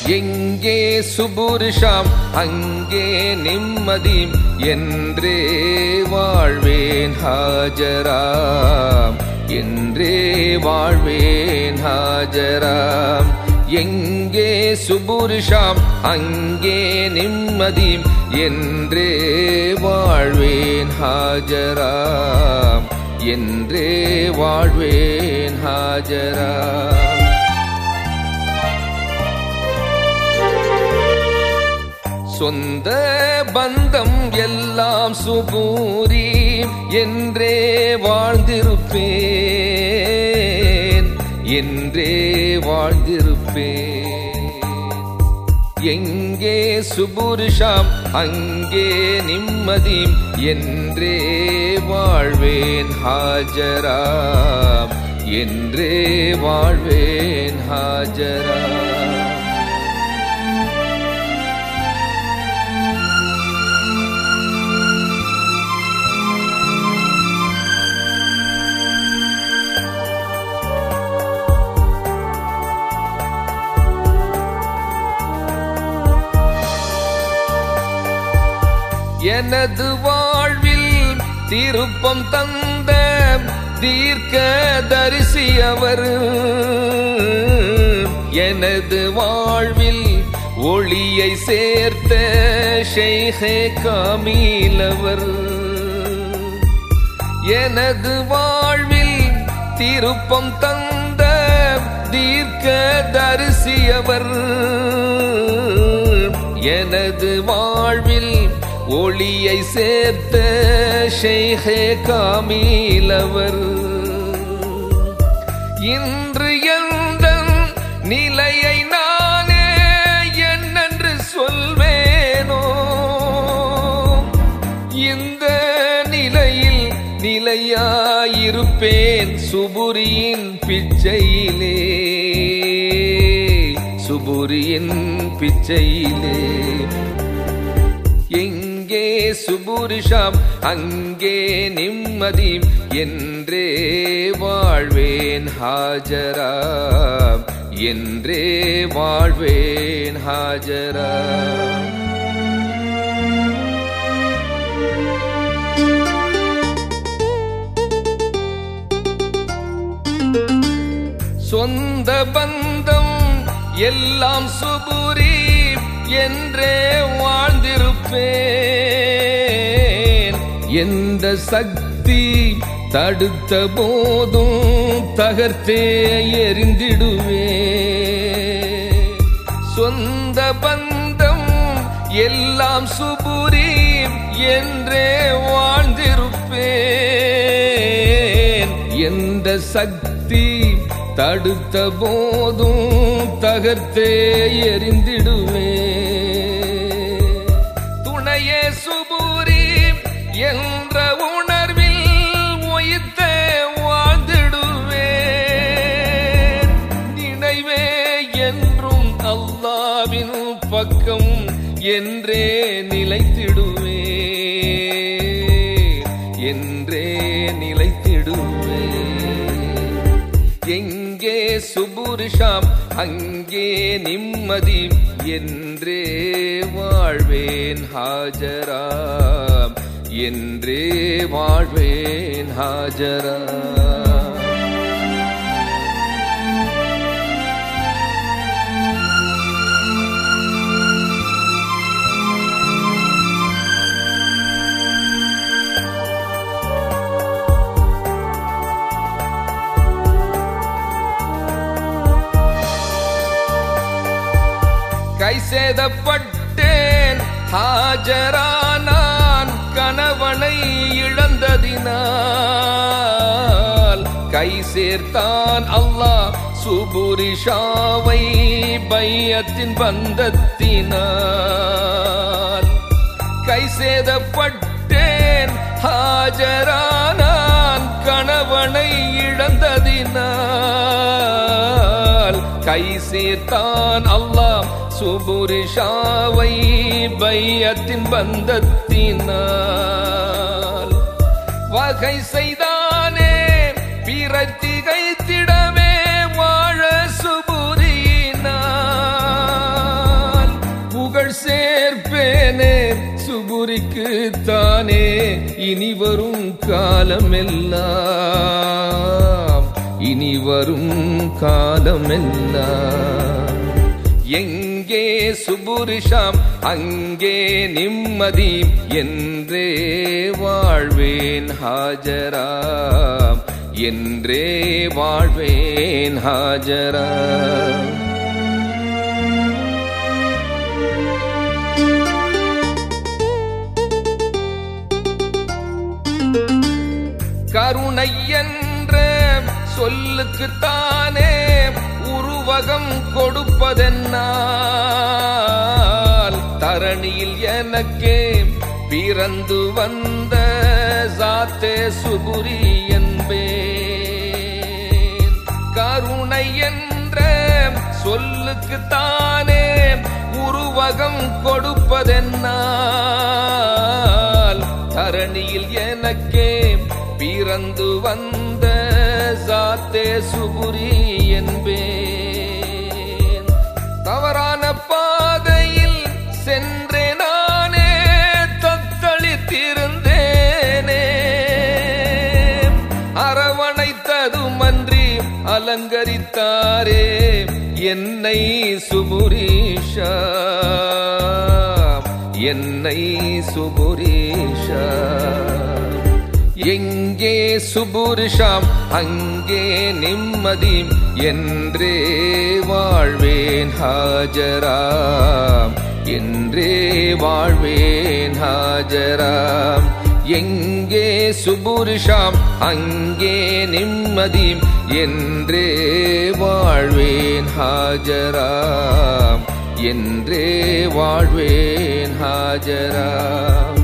எங்கே சுபுருஷாம் அங்கே நிம்மதி என்றே வாழ்வேன் ஹாஜராம் என்றே வாழ்வேன் ஹாஜராம் எங்கே சுபுருஷாம் அங்கே நிம்மதி என்றே வாழ்வேன் ஹாஜராம் என்றே வாழ்வேன் ஹாஜராம் சொந்த பந்தம் எல்லாம் சுபூரி என்றே வாழ்ந்திருப்பேன் என்றே வாழ்ந்திருப்பேன் எங்கே சுபுருஷாம் அங்கே நிம்மதி என்றே வாழ்வேன் ஹாஜராம் என்றே வாழ்வேன் ஹாஜராம் எனது வாழ்வில் திருப்பம் தந்த தீர்க்க தரிசியவர் எனது வாழ்வில் ஒளியை சேர்த்த ஷெய்ஹே காமீலவர் எனது வாழ்வில் திருப்பம் தந்த தீர்க்க தரிசியவர் எனது வாழ்வில் ஒளியை சேர்த்த ஷெய்ஹே காமீலவர் இன்று எந்த நிலையை நானே என்னென்று சொல்வேனோ இந்த நிலையில் நிலையாயிருப்பேன் சுபுரியின் பிச்சையிலே சுபுரியின் பிச்சையிலே எங்கே சுபுருஷாம் அங்கே நிம்மதி என்றே வாழ்வேன் ஹாஜராம் என்றே வாழ்வேன் ஹாஜராம் சொந்த பந்தம் எல்லாம் சுபுரி என்றே வாழ்ந்திருப்பேன் எந்த சக்தி தடுத்த போதும் தகர்த்தே எரிந்திடுவேன் சொந்த பந்தம் எல்லாம் சுபுரி என்றே வாழ்ந்திருப்பேன் எந்த சக்தி தடுத்த போதும் தகர்த்தே எரிந்திடுவேன் துணையே சுபூரி என்ற உணர்வில் ஒய்த்த வாழ்ந்திடுவேன் நினைவே என்றும் அல்லாவின் பக்கம் என்றே நிலைத்திடுவேன் என்றே நிலைத்திடுவேன் எங்கே சுபுருஷாம் அங்கே நிம்மதி என்றே வாழ்வேன் ஹாஜராம் என்றே வாழ்வேன் ஹாஜராம் கை சேதப்பட்டேன் ஹாஜரானான் கணவனை இழந்ததினால் கை சேர்த்தான் அல்லாஹ் சுபுரிஷாவை பையத்தின் பந்தத்தினால் கை சேதப்பட்டேன் ஹாஜரானான் கணவனை இழந்ததினால் கை சேர்த்தான் அல்லாஹ் சுபுரிஷாவை பையத்தின் பந்தத்தினால் வகை செய்தானே பிறத்திகை திடமே வாழ சுபுரியினார் புகழ் சேர்ப்பேனே சுபுரிக்கு தானே இனி வரும் காலமெல்லாம் இனி வரும் காலமெல்லாம் எங்கே சுபுரிஷாம் அங்கே நிம்மதி என்றே வாழ்வேன் ஹாஜராம் என்றே வாழ்வேன் ஹாஜராம் கருணை என்ற சொல்லுக்குத்தானே உருவகம் கொடுப்பதென்னால் தரணியில் எனக்கே பிறந்து வந்த சாத்தே சுபுரி என்பேன் கருணை என்ற சொல்லுக்குத்தானே உருவகம் கொடுப்பதென்னால் தரணியில் எனக்கே பிறந்து வந்த சாத்தே சுபுரி என்பேன் தவறான பாதையில் சென்றே நானே தத்தளித்திருந்தேனே அரவணைத்ததுமன்றி அலங்கரித்தாரே என்னை சுபுரீஷா என்னை சுபுரீஷா எங்கே சுபுருஷாம் அங்கே நிம்மதி என்றே வாழ்வேன் ஹாஜராம் என்றே வாழ்வேன் ஹாஜராம் எங்கே சுபுருஷாம் அங்கே நிம்மதி என்றே வாழ்வேன் ஹாஜராம் என்றே வாழ்வேன் ஹாஜராம்